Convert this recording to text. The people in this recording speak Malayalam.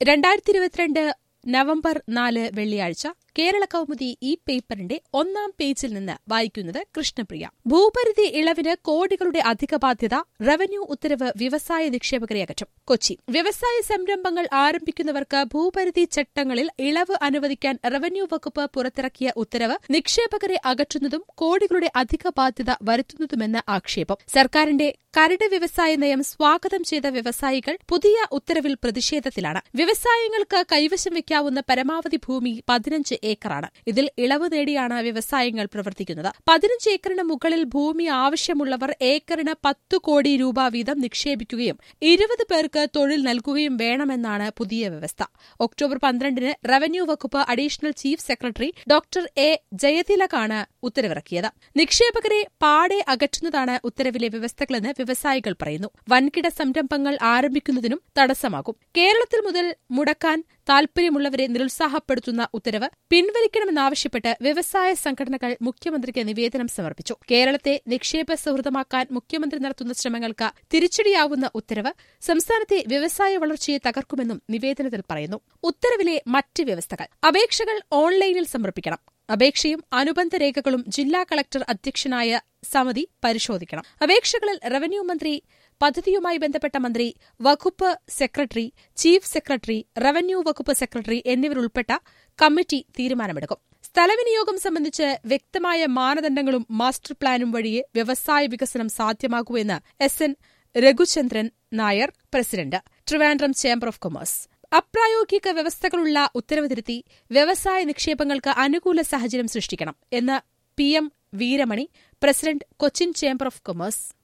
രണ്ടായിരത്തി ഇരുപത്തിരണ്ട് നവംബർ നാല് വെള്ളിയാഴ്ച കേരള കൗമുദി ഈ പേപ്പറിന്റെ ഒന്നാം പേജിൽ നിന്ന് വായിക്കുന്നത് കൃഷ്ണപ്രിയ ഭൂപരിധി ഇളവിന് കോടികളുടെ അധിക ബാധ്യത റവന്യൂ ഉത്തരവ് വ്യവസായ നിക്ഷേപകരെ അകറ്റും കൊച്ചി വ്യവസായ സംരംഭങ്ങൾ ആരംഭിക്കുന്നവർക്ക് ഭൂപരിധി ചട്ടങ്ങളിൽ ഇളവ് അനുവദിക്കാൻ റവന്യൂ വകുപ്പ് പുറത്തിറക്കിയ ഉത്തരവ് നിക്ഷേപകരെ അകറ്റുന്നതും കോടികളുടെ അധിക ബാധ്യത വരുത്തുന്നതുമെന്ന ആക്ഷേപം സർക്കാരിന്റെ കരട് വ്യവസായ നയം സ്വാഗതം ചെയ്ത വ്യവസായികൾ പുതിയ ഉത്തരവിൽ പ്രതിഷേധത്തിലാണ് വ്യവസായങ്ങൾക്ക് കൈവശം വയ്ക്കാവുന്ന പരമാവധി ഭൂമി പതിനഞ്ച് ഏക്കറാണ് ഇതിൽ ഇളവ് നേടിയാണ് വ്യവസായങ്ങൾ പ്രവർത്തിക്കുന്നത് പതിനഞ്ച് ഏക്കറിന് മുകളിൽ ഭൂമി ആവശ്യമുള്ളവർ ഏക്കറിന് പത്തു കോടി രൂപ വീതം നിക്ഷേപിക്കുകയും ഇരുപത് പേർക്ക് തൊഴിൽ നൽകുകയും വേണമെന്നാണ് പുതിയ വ്യവസ്ഥ ഒക്ടോബർ പന്ത്രണ്ടിന് റവന്യൂ വകുപ്പ് additional chief secretary doctor A ജയതിലകാണ് ഉത്തരവിറക്കിയത് നിക്ഷേപകരെ പാടെ അകറ്റുന്നതാണ് ഉത്തരവിലെ വ്യവസ്ഥകളെന്ന് വ്യവസായികൾ പറയുന്നു വൻകിട സംരംഭങ്ങൾ ആരംഭിക്കുന്നതിനും തടസ്സമാകും കേരളത്തിൽ മുതൽ മുടക്കാൻ താൽപര്യമുള്ളവരെ നിരുത്സാഹപ്പെടുത്തുന്ന ഉത്തരവ് പിൻവലിക്കണമെന്നാവശ്യപ്പെട്ട് വ്യവസായ സംഘടനകൾ മുഖ്യമന്ത്രിക്ക് നിവേദനം സമർപ്പിച്ചു കേരളത്തെ നിക്ഷേപ സൗഹൃദമാക്കാൻ മുഖ്യമന്ത്രി നടത്തുന്ന ശ്രമങ്ങൾക്ക് തിരിച്ചടിയാവുന്ന ഉത്തരവ് സംസ്ഥാനത്തെ വ്യവസായ വളർച്ചയെ തകർക്കുമെന്നും നിവേദനത്തിൽ പറയുന്നു ഉത്തരവിലെ മറ്റ് വ്യവസ്ഥകൾ അപേക്ഷകൾ ഓൺലൈനിൽ സമർപ്പിക്കണം അപേക്ഷയും അനുബന്ധ രേഖകളും ജില്ലാ കളക്ടർ അധ്യക്ഷനായ സമിതി പരിശോധിക്കണം അപേക്ഷകളിൽ റവന്യൂ മന്ത്രി പദ്ധതിയുമായി ബന്ധപ്പെട്ട മന്ത്രി വകുപ്പ് സെക്രട്ടറി ചീഫ് സെക്രട്ടറി റവന്യൂ വകുപ്പ് സെക്രട്ടറി എന്നിവരുൾപ്പെട്ട കമ്മിറ്റി തീരുമാനമെടുക്കും സ്ഥലവിനിയോഗം സംബന്ധിച്ച് വ്യക്തമായ മാനദണ്ഡങ്ങളും മാസ്റ്റർ പ്ലാനും വഴിയെ വ്യവസായ വികസനം സാധ്യമാകൂ എന്ന് S N Raghuchandran Nair president Trivandrum chamber of commerce അപ്രായോഗിക വ്യവസ്ഥകളുള്ള ഉത്തരവ് തിരുത്തി വ്യവസായ നിക്ഷേപങ്ങൾക്ക് അനുകൂല സാഹചര്യം സൃഷ്ടിക്കണം എന്ന് P M Veeramani president Cochin chamber of commerce